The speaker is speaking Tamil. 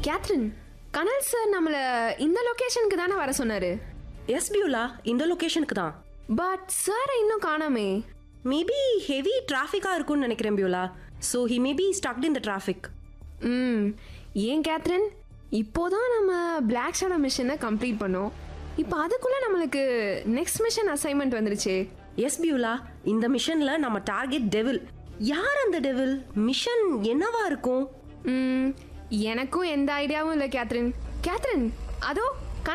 கேத்ரின் கனல் சார் நம்மள இந்த லொகேஷனுக்கு தானே வர சொன்னாரு எஸ் பியூலா இந்த லொகேஷனுக்கு தான் பட் சாரை இன்னும் காணாமே மேபி ஹெவி டிராஃபிக்காக இருக்கும்னு நினைக்கிறேன் Beulah so he maybe stuck in the traffic hmm ஏன் கேத்ரின் இப்போதான் நம்ம பிளாக் ஷேடோ மிஷனை கம்ப்ளீட் பண்ணோம் இப்போ அதுக்குள்ள நம்மளுக்கு நெக்ஸ்ட் மிஷன் அசைன்மெண்ட் வந்துருச்சே எஸ் பியூலா இந்த மிஷனில் நம்ம டார்கெட் டெவில் யார் அந்த டெவில் மிஷன் என்னவா இருக்கும் ம் எனக்கும் எந்த ஐடியாவும் இல்லை கேத்ரின் கேத்ரின் அதோ